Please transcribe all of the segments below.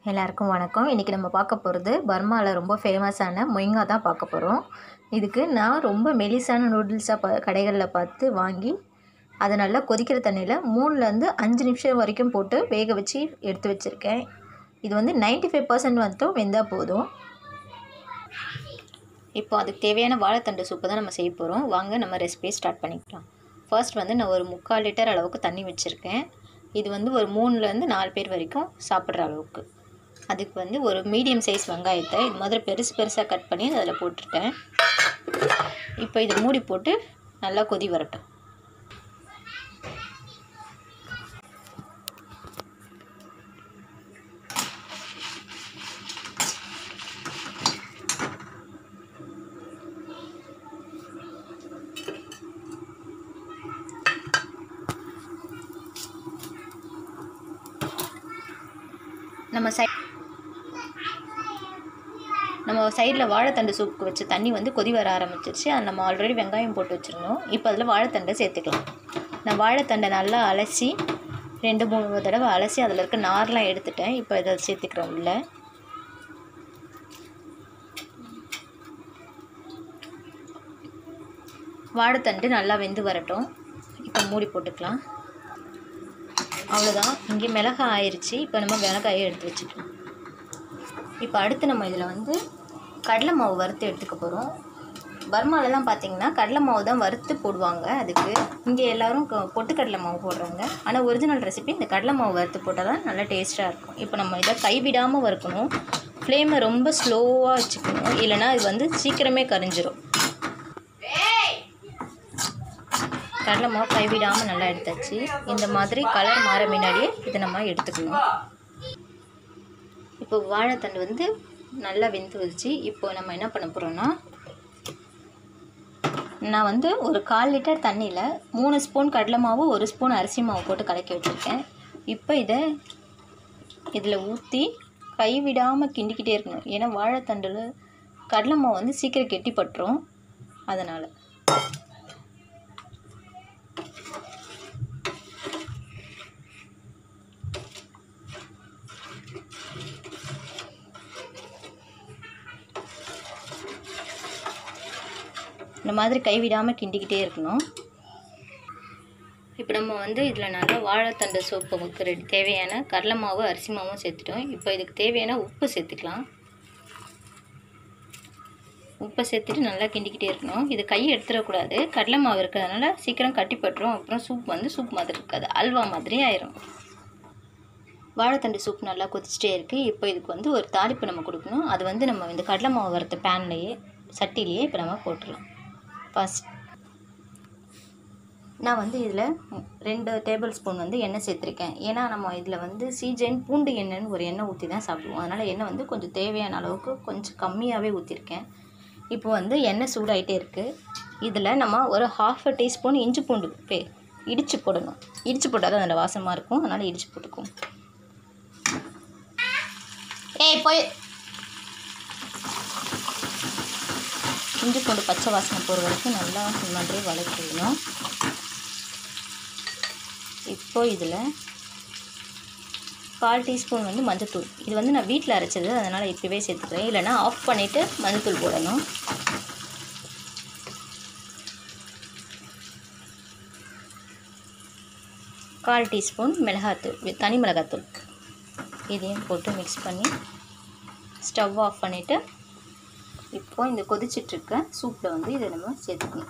எல்லாருக்கும் வணக்கம் இன்றைக்கி நம்ம பார்க்க போகிறது பர்மாவில் ரொம்ப ஃபேமஸான மொய்ங்கா தான் பார்க்க போகிறோம் இதுக்கு நான் ரொம்ப மெலிசான நூடுல்ஸாக ப கடைகளில் பார்த்து வாங்கி அதை நல்லா கொதிக்கிற தண்ணியில் மூணுலேருந்து அஞ்சு நிமிஷம் வரைக்கும் போட்டு வேக வச்சு எடுத்து வச்சுருக்கேன் இது வந்து 95% ஃபைவ் பர்சன்ட் மட்டும் வெந்தால் போதும் இப்போ அதுக்கு தேவையான வாழைத்தண்டு சூப்பு தான் நம்ம செய்ய போகிறோம் வாங்க நம்ம ரெசிபியை ஸ்டார்ட் பண்ணிக்கலாம் ஃபர்ஸ்ட் வந்து நான் ஒரு முக்கால் லிட்டர் அளவுக்கு தண்ணி வச்சுருக்கேன் இது வந்து ஒரு மூணுலேருந்து நாலு பேர் வரைக்கும் சாப்பிட்ற அளவுக்கு அதுக்கு வந்து ஒரு மீடியம் சைஸ் வெங்காயத்தை இது மாதிரி பெருசு பெருசாக கட் பண்ணி அதில் போட்டுட்டேன் இப்போ இதை மூடி போட்டு நல்லா கொதி வரட்டும் நம்ம சை நம்ம சைடில் வாழைத்தண்டு சூப்புக்கு வச்ச தண்ணி வந்து கொதி வர ஆரம்பிச்சிருச்சு அது நம்ம ஆல்ரெடி வெங்காயம் போட்டு வச்சுருந்தோம் இப்போ அதில் வாழைத்தண்டை சேர்த்துக்கலாம் நான் வாழைத்தண்டை நல்லா அலசி ரெண்டு மூணு தடவை அலசி அதில் இருக்க நார்லாம் எடுத்துட்டேன் இப்போ இதை சேர்த்துக்கிறோம் உள்ள வாழைத்தண்டு நல்லா வெந்து வரட்டும் இப்போ மூடி போட்டுக்கலாம் அவ்வளோதான் இங்கே மிளகாய் ஆயிடுச்சு இப்போ நம்ம மிளகாயை எடுத்து வச்சுக்கலாம் இப்போ அடுத்து நம்ம இதில் வந்து கடலை மாவு வறுத்து எடுத்துக்க போகிறோம் பர்மாலெலாம் பார்த்தீங்கன்னா கடலை மாவு தான் வறுத்து போடுவாங்க அதுக்கு இங்கே எல்லோரும் பொட்டுக்கடலை மாவு போடுறாங்க ஆனால் ஒரிஜினல் ரெசிபி இந்த கடலை மாவு வறுத்து போட்டால் தான் நல்லா டேஸ்ட்டாக இருக்கும் இப்போ நம்ம இதை கைவிடாமல் வறுக்கணும் ஃப்ளேமை ரொம்ப ஸ்லோவாக வச்சுக்கணும் இல்லைனா இது வந்து சீக்கிரமே கரிஞ்சிரும் கடலை மாவு கைவிடாமல் நல்லா எடுத்தாச்சு இந்த மாதிரி கலர் மாற முன்னாடியே இதை நம்ம எடுத்துக்கணும் இப்போ வாழைத்தண்டு வந்து நல்லா வெந்து வச்சு இப்போ நம்ம என்ன பண்ண போகிறோன்னா நான் வந்து ஒரு கால் லிட்டர் தண்ணியில் மூணு ஸ்பூன் கடலை மாவு ஒரு ஸ்பூன் அரிசி மாவு போட்டு கலக்கி வச்சுருக்கேன் இப்போ இதை இதில் ஊற்றி கைவிடாமல் கிண்டிக்கிட்டே இருக்கணும் ஏன்னா வாழைத்தண்டில் கடலை மாவு வந்து சீக்கிரம் கெட்டி பட்டுரும் அதனால் இந்த மாதிரி கைவிடாமல் கிண்டிக்கிட்டே இருக்கணும் இப்போ நம்ம வந்து இதில் நல்லா வாழைத்தண்டு சோப்புக்கு ரெடி தேவையான கடலை மாவு அரிசி மாவும் சேர்த்துட்டோம் இப்போ இதுக்கு தேவையான உப்பு சேர்த்துக்கலாம் உப்பை சேர்த்துட்டு நல்லா கிண்டிக்கிட்டே இருக்கணும் இது கையை எடுத்துடக்கூடாது கடலை மாவு இருக்கிறதுனால சீக்கிரம் கட்டிப்பட்டுரும் அப்புறம் சூப் வந்து சூப் மாதிரி இருக்காது அல்வா மாதிரி ஆயிரும் வாழைத்தண்டு சூப் நல்லா கொதிச்சிட்டே இருக்குது இப்போ இதுக்கு வந்து ஒரு தாளிப்பு நம்ம கொடுக்கணும் அது வந்து நம்ம இந்த கடலை மாவு வறுத்த பேன்லேயே சட்டிலேயே இப்போ நம்ம போட்டுடலாம் ஃபஸ்ட் நான் வந்து இதில் ரெண்டு டேபிள் ஸ்பூன் வந்து எண்ணெய் சேர்த்துருக்கேன் ஏன்னா நம்ம இதில் வந்து சீஜன் பூண்டு எண்ணெய்னு ஒரு எண்ணெய் ஊற்றி தான் சாப்பிடுவோம் அதனால் எண்ணெய் வந்து கொஞ்சம் தேவையான அளவுக்கு கொஞ்சம் கம்மியாகவே ஊற்றிருக்கேன் இப்போ வந்து எண்ணெய் சூடாகிட்டே இருக்குது இதில் நம்ம ஒரு ஹாஃப் அ டீஸ்பூன் இஞ்சி பூண்டு பே இடித்து போடணும் இடித்து போட்டால் தான் அதில் வாசமாக இருக்கும் அதனால் இடித்து போட்டுக்குவோம் ஏய் போய் இஞ்சி பூண்டு பச்சை வாசனை போகிற வரைக்கும் நல்லா இந்த மாதிரி வதக்கிடணும் இப்போ இதில் கால் டீஸ்பூன் வந்து மஞ்சத்தூள் இது வந்து நான் வீட்டில் அரைச்சது அதனால் இப்போவே சேர்த்துக்கிறேன் இல்லைனா ஆஃப் பண்ணிவிட்டு மஞ்சத்தூள் போடணும் கால் டீஸ்பூன் மிளகாத்தூள் தனி மிளகாத்தூள் இதையும் போட்டு மிக்ஸ் பண்ணி ஸ்டவ் ஆஃப் பண்ணிவிட்டு இப்போ இந்த கொதிச்சிட்ருக்க சூப்பில் வந்து இதை நம்ம சேர்த்துக்கணும்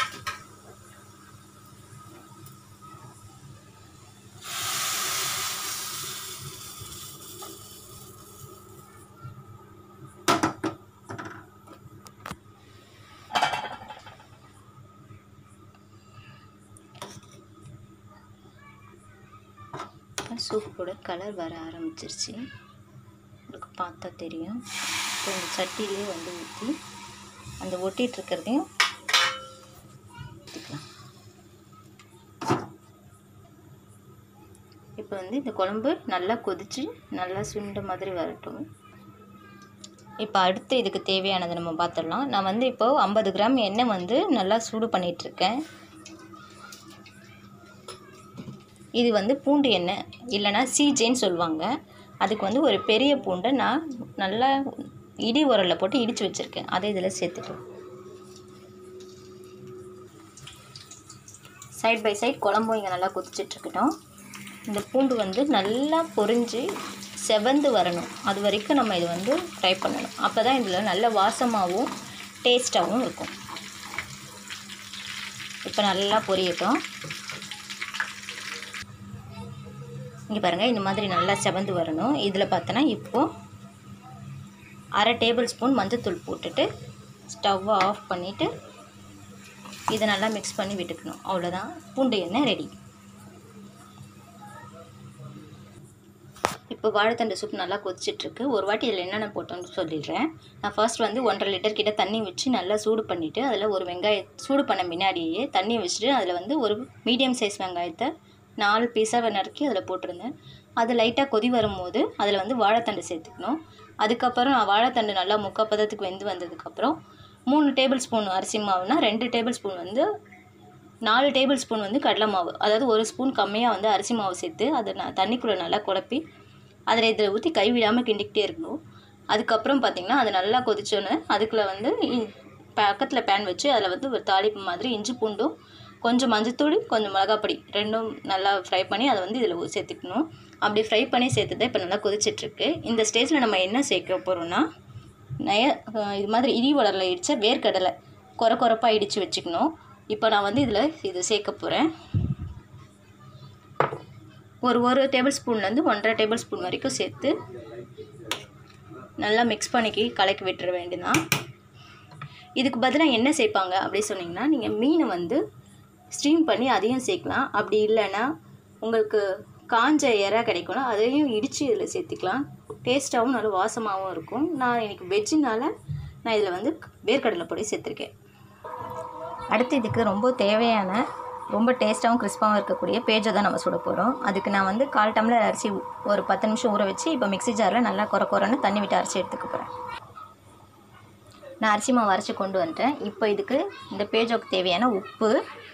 சூப்போட கலர் வர ஆரம்பிச்சிருச்சு உங்களுக்கு பார்த்தா தெரியும் இப்போ இந்த சட்டிலே வந்து ஊற்றி அந்த ஒட்டிகிட்டு இருக்கிறதையும் ஊற்றிக்கலாம் இப்போ வந்து இந்த குழம்பு நல்லா கொதித்து நல்லா சுண்ட மாதிரி வரட்டும் இப்போ அடுத்து இதுக்கு தேவையானதை நம்ம பார்த்துடலாம் நான் வந்து இப்போது ஐம்பது கிராம் எண்ணெய் வந்து நல்லா சூடு பண்ணிகிட்ருக்கேன் இது வந்து பூண்டு எண்ணெய் இல்லைன்னா சீஜேன்னு சொல்லுவாங்க அதுக்கு வந்து ஒரு பெரிய பூண்டை நான் நல்லா இடி உரலில் போட்டு இடித்து வச்சுருக்கேன் அதை இதில் சேர்த்துக்கலாம் சைட் பை சைட் குழம்பும் இங்கே நல்லா கொதிச்சிட்ருக்கட்டும் இந்த பூண்டு வந்து நல்லா பொரிஞ்சு செவந்து வரணும் அது வரைக்கும் நம்ம இது வந்து ஃப்ரை பண்ணணும் அப்போ தான் இதில் நல்ல வாசமாகவும் டேஸ்ட்டாகவும் இருக்கும் இப்போ நல்லா பொரியட்டும் இங்கே பாருங்கள் இந்த மாதிரி நல்லா செவந்து வரணும் இதில் பார்த்தோன்னா இப்போது அரை டேபிள் ஸ்பூன் மஞ்சத்தூள் போட்டுட்டு ஸ்டவ்வை ஆஃப் பண்ணிவிட்டு இதை நல்லா மிக்ஸ் பண்ணி விட்டுக்கணும் அவ்வளோதான் பூண்டு எண்ணெய் ரெடி இப்போ வாழைத்தண்டு சூப் நல்லா கொதிச்சிட்ருக்கு ஒரு வாட்டி இதில் என்னென்ன போட்டோம்னு சொல்லிடுறேன் நான் ஃபர்ஸ்ட் வந்து ஒன்றரை லிட்டர் கிட்ட தண்ணி வச்சு நல்லா சூடு பண்ணிவிட்டு அதில் ஒரு வெங்காய சூடு பண்ண முன்னாடியே தண்ணி வச்சுட்டு அதில் வந்து ஒரு மீடியம் சைஸ் வெங்காயத்தை நாலு பீஸாக நறுக்கி அதில் போட்டிருந்தேன் அது லைட்டாக கொதி வரும்போது அதில் வந்து வாழைத்தண்டு சேர்த்துக்கணும் அதுக்கப்புறம் வாழைத்தண்டு நல்லா முக்கால் பதத்துக்கு வெந்து வந்ததுக்கப்புறம் மூணு டேபிள் ஸ்பூன் அரிசி மாவுனா ரெண்டு டேபிள் ஸ்பூன் வந்து நாலு டேபிள் ஸ்பூன் வந்து கடலை மாவு அதாவது ஒரு ஸ்பூன் கம்மியாக வந்து அரிசி மாவு சேர்த்து அதை நான் தண்ணிக்குள்ளே நல்லா குழப்பி அதில் இதில் ஊற்றி கைவிடாமல் கிண்டிக்கிட்டே இருக்கணும் அதுக்கப்புறம் பார்த்திங்கன்னா அது நல்லா கொதிச்சோன்னு அதுக்குள்ளே வந்து இ- பக்கத்தில் பேன் வச்சு அதில் வந்து ஒரு தாளிப்பு மாதிரி இஞ்சி பூண்டும் கொஞ்சம் மஞ்சத்தூள் கொஞ்சம் மிளகாப்பொடி ரெண்டும் நல்லா ஃப்ரை பண்ணி அதை வந்து இதில் சேர்த்துக்கணும் அப்படி ஃப்ரை பண்ணி சேர்த்து தான் இப்போ நல்லா கொதிச்சிட்ருக்கு இந்த ஸ்டேஜில் நம்ம என்ன சேர்க்க போகிறோம்னா நய அஹ் இது மாதிரி இடி வளரில் இடித்த வேர்க்கடலை குறை குறைப்பாக இடித்து வச்சுக்கணும் இப்போ நான் வந்து இதில் இது சேர்க்க போகிறேன் ஒரு ஒரு டேபிள் ஸ்பூன்லேருந்து ஒன்றரை டேபிள் ஸ்பூன் வரைக்கும் சேர்த்து நல்லா மிக்ஸ் பண்ணிக்கி கலக்கி விட்டுற வேண்டியதான் இதுக்கு பதிலாக என்ன சேர்ப்பாங்க அப்படி சொன்னீங்கன்னா நீங்கள் மீனை வந்து ஸ்டீம் பண்ணி அதையும் சேர்க்கலாம் அப்படி இல்லைன்னா உங்களுக்கு காஞ்ச இறை கிடைக்கும்னா அதையும் இடித்து இதில் சேர்த்துக்கலாம் டேஸ்ட்டாகவும் நல்ல வாசமாகவும் இருக்கும் நான் இன்னைக்கு வெஜ்ஜுனால நான் இதில் வந்து வேர்க்கடலை பொடி சேர்த்துருக்கேன் அடுத்து இதுக்கு ரொம்ப தேவையான ரொம்ப டேஸ்ட்டாகவும் கிறிஸ்பாகவும் இருக்கக்கூடிய பேஜை தான் நம்ம சுட போகிறோம் அதுக்கு நான் வந்து கால் டம்ளர் அரிசி ஒரு பத்து நிமிஷம் ஊற வச்சு இப்போ மிக்ஸி ஜாரில் நல்லா குறை குறைன்னு தண்ணி விட்டு அரைச்சி எடுத்துக்க போகிறேன் நான் அரிசி மாவு அரைச்சி கொண்டு வந்துட்டேன் இப்போ இதுக்கு இந்த பேஜோக்கு தேவையான உப்பு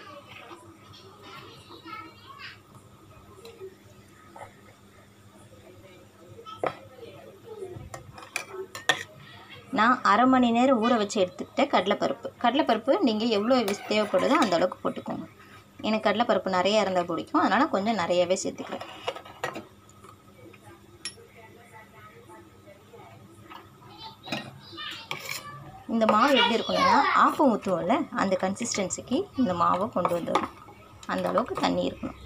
நான் அரை மணி நேரம் ஊற வச்சு எடுத்துக்கிட்டேன் கடலைப்பருப்பு கடலைப்பருப்பு நீங்கள் எவ்வளோ வி- தேவைப்படுதோ அந்த அளவுக்கு போட்டுக்கோங்க எனக்கு கடலைப்பருப்பு நிறைய இருந்தால் பிடிக்கும் அதனால் கொஞ்சம் நிறையவே சேர்த்துக்கிறேன் இந்த மாவு எப்படி இருக்கணும்னா ஆப்பம் ஊற்றுவோம்ல அந்த கன்சிஸ்டன்சிக்கு இந்த மாவை கொண்டு வந்துடணும் அந்த அளவுக்கு தண்ணி இருக்கணும்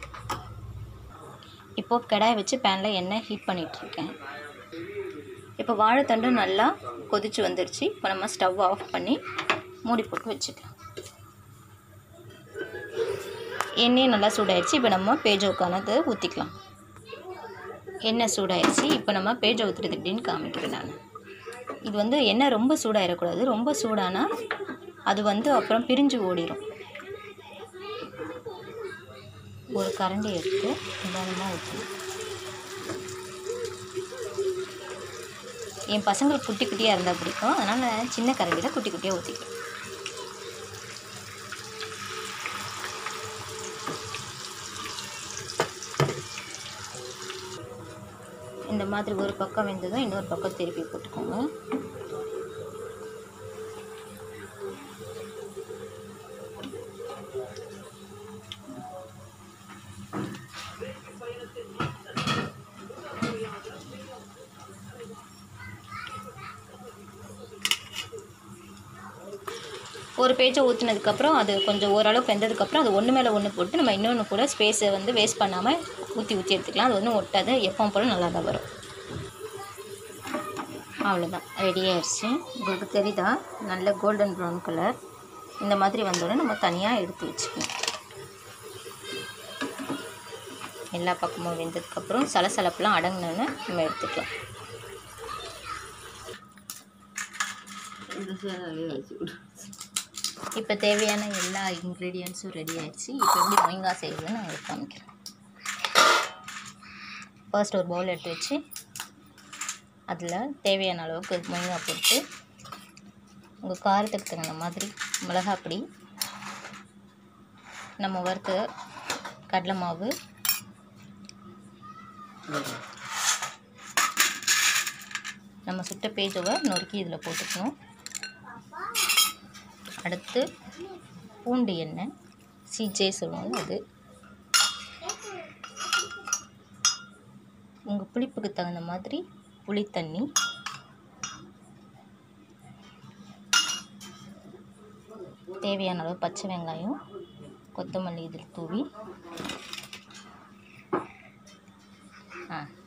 இப்போது கடாய் வச்சு பேனில் எண்ணெய் ஹீட் பண்ணிகிட்ருக்கேன் இப்போ வாழைத்தண்டு நல்லா கொதிச்சு வந்துருச்சு இப்போ நம்ம ஸ்டவ் ஆஃப் பண்ணி மூடி போட்டு வச்சுக்கலாம் எண்ணெயும் நல்லா சூடாயிடுச்சு இப்போ நம்ம பேஜோக்கானது ஊற்றிக்கலாம் எண்ணெய் சூடாயிடுச்சு இப்போ நம்ம பேஜை ஊற்றுறது எப்படின்னு காமிக்கிறேன் நான் இது வந்து எண்ணெய் ரொம்ப சூடாயிடக்கூடாது ரொம்ப சூடானா அது வந்து அப்புறம் பிரிஞ்சு ஓடிடும் ஒரு கரண்டி எடுத்து நிதானமாக ஊற்றணும் என் பசங்களுக்கு குட்டி குட்டியாக இருந்தால் பிடிக்கும் அதனால் நான் சின்ன கரண்டியில் குட்டி குட்டியாக ஊற்றிக்கிறேன் இந்த மாதிரி ஒரு பக்கம் வெந்ததும் இன்னொரு பக்கம் திருப்பி போட்டுக்கோங்க ஒரு பேஜை ஊற்றினதுக்கப்புறம் அது கொஞ்சம் ஓரளவுக்கு வெந்ததுக்கப்புறம் அது ஒன்று மேலே ஒன்று போட்டு நம்ம இன்னொன்று கூட ஸ்பேஸை வந்து வேஸ்ட் பண்ணாமல் ஊற்றி ஊற்றி எடுத்துக்கலாம் அது ஒன்றும் ஒட்டாது எப்பவும் போல் நல்லா தான் வரும் அவ்வளோதான் ரெடி ஆயிடுச்சு உங்களுக்கு தெரியுதா நல்ல கோல்டன் ப்ரௌன் கலர் இந்த மாதிரி வந்தோடனே நம்ம தனியாக எடுத்து வச்சுக்கணும் எல்லா பக்கமும் வெந்ததுக்கப்புறம் சலசலப்புலாம் அடங்கினோன்னு நம்ம எடுத்துக்கலாம் இப்போ தேவையான எல்லா இன்க்ரீடியன்ஸும் ரெடி ஆயிடுச்சு இப்போ எப்படி மொயங்கா செய்யுதுன்னு நான் உங்களுக்கு காமிக்கிறேன் ஃபர்ஸ்ட் ஒரு பவுல் எடுத்து வச்சு அதில் தேவையான அளவுக்கு மொயங்கா போட்டு உங்கள் காரத்துக்கு தகுந்த மாதிரி மிளகாய் பொடி நம்ம வறுத்த கடலை மாவு நம்ம சுட்ட பேஜோவை நொறுக்கி இதில் போட்டுக்கணும் அடுத்து பூண்டு எண்ணெய் சிஜே சொல்லுவாங்க அது உங்கள் புளிப்புக்கு தகுந்த மாதிரி புளி தண்ணி தேவையான அளவு பச்சை வெங்காயம் கொத்தமல்லி இதில் தூவி ஆ